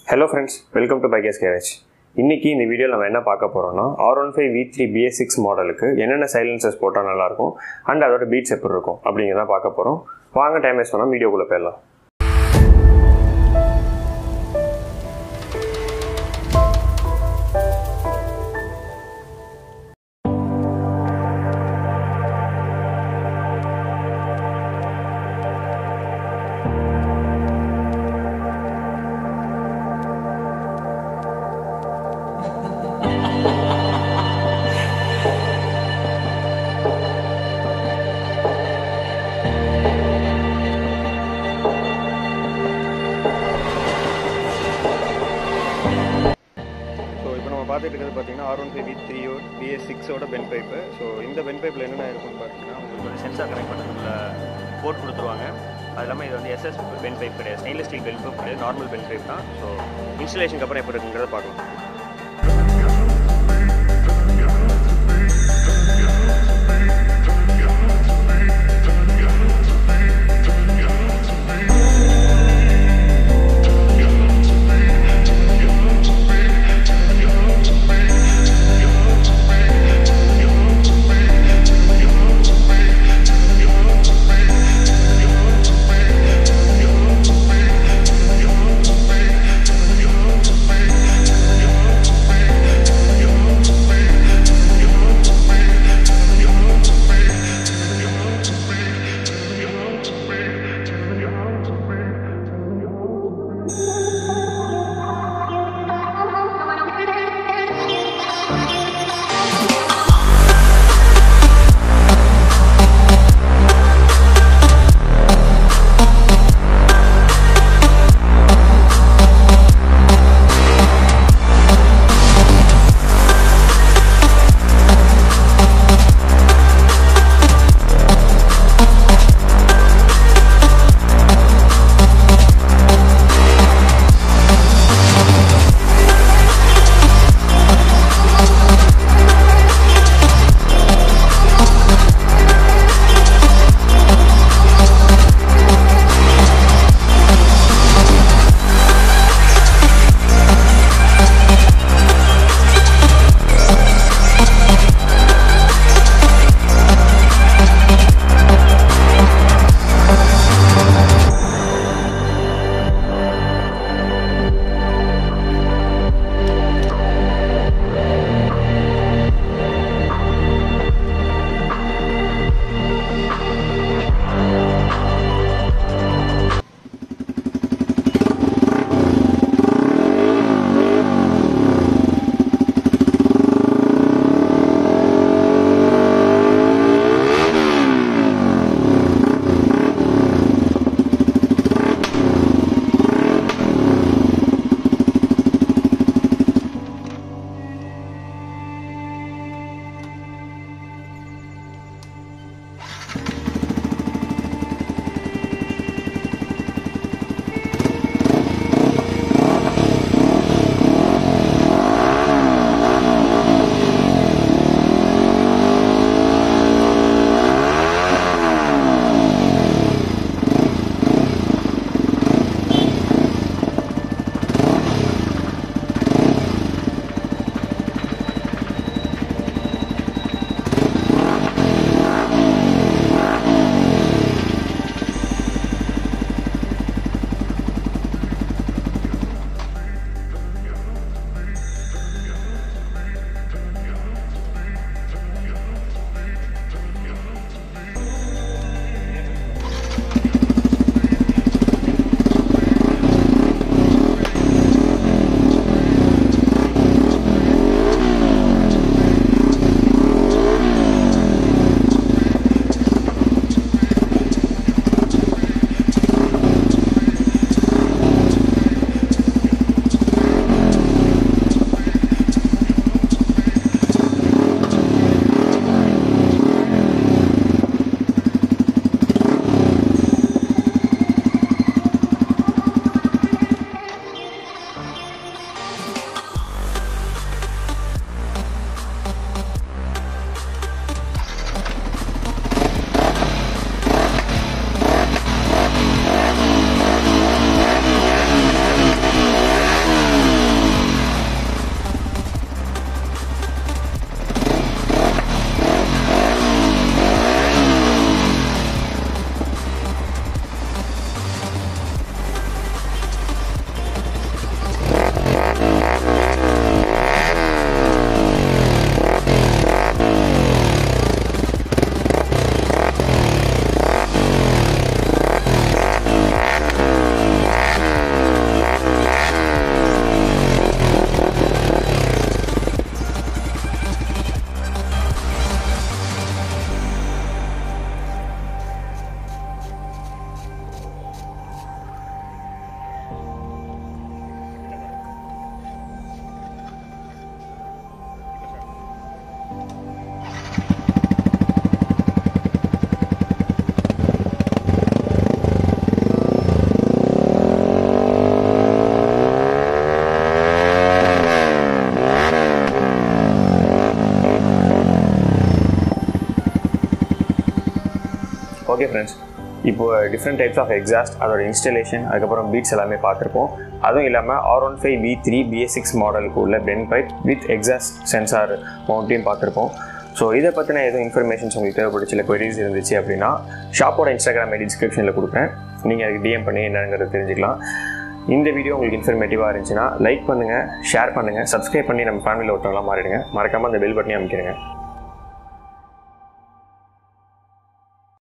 hello friends welcome to bikes garage இன்னைக்கு இந்த வீடியோவில் நம்ம என்ன பார்க்க போகிறோம்னா R one five V three BS six மாடலுக்கு என்னென்ன சைலன்சர்ஸ் போட்டால் நல்லாயிருக்கும் அண்ட் அதோட பீட்ஸ் எப்படி இருக்கும் அப்படிங்கிறத பார்க்க போகிறோம் வாங்க டைம் வேஸ்ட் பண்ணால் வீடியோக்குள்ளே போயிடலாம் ஸோ இப்போ நம்ம பார்த்துட்டு இருக்கிறது பார்த்தீங்கன்னா ஆர் ஒன் ஃபைவ் வி த்ரீயோ பிஎஸ் சிக்ஸோட பென் பைப்பு ஸோ இந்த பென் பைப்பில் என்னென்ன இருக்கும்னு பார்த்தீங்கன்னா உங்களுக்கு வந்து சென்சார் கனெக்ட் பண்ணுறதுல போர்ட் கொடுத்துருவாங்க அது இல்லாமல் இது வந்து எஸ்எஸ் பென் பைப் கிடையாது ஸ்டெயின்லெஸ் ஸ்டீல் பென் பைப் கிடையாது நார்மல் பென் பைப் தான் ஸோ இன்ஸ்டலேஷனுக்கு அப்புறம் எப்படி இருக்குங்கிறத பார்க்கலாம் Thank ஓகே ஃப்ரெண்ட்ஸ் இப்போ டிஃப்ரெண்ட் டைப்ஸ் ஆஃப் எக்ஸாஸ்ட் அதோட இன்ஸ்டலேஷன் அதுக்கப்புறம் பீட்ஸ் எல்லாமே பார்த்துருப்போம் அதுவும் இல்லாமல் R one five V three BS six மாடலுக்கு உள்ள bend pipe with exhaust sensor மவுண்ட்டையும் பார்த்துருப்போம் ஸோ இதை பற்றின எதுவும் இன்ஃபர்மேஷன்ஸ் உங்களுக்கு தேவைப்பட்டுச்சு இல்லை queries இருந்துச்சு அப்படின்னா ஷாப்போட இன்ஸ்டாகிராம் ஐடி டிஸ்கிரிப்ஷனில் கொடுப்பேன் நீங்கள் அதுக்கு டிஎம் பண்ணி என்னங்கிறது தெரிஞ்சுக்கலாம் இந்த வீடியோ உங்களுக்கு இன்ஃபர்மேட்டிவாக இருந்துச்சுன்னா லைக் பண்ணுங்கள் ஷேர் பண்ணுங்கள் சப்ஸ்கிரைப் பண்ணி நம்ம ஃபேமிலியில் ஒருத்தவங்களாம் மாறிடுங்க மறக்காமல் அந்த பெல் பட்டனையும் அமைக்கிறேங்க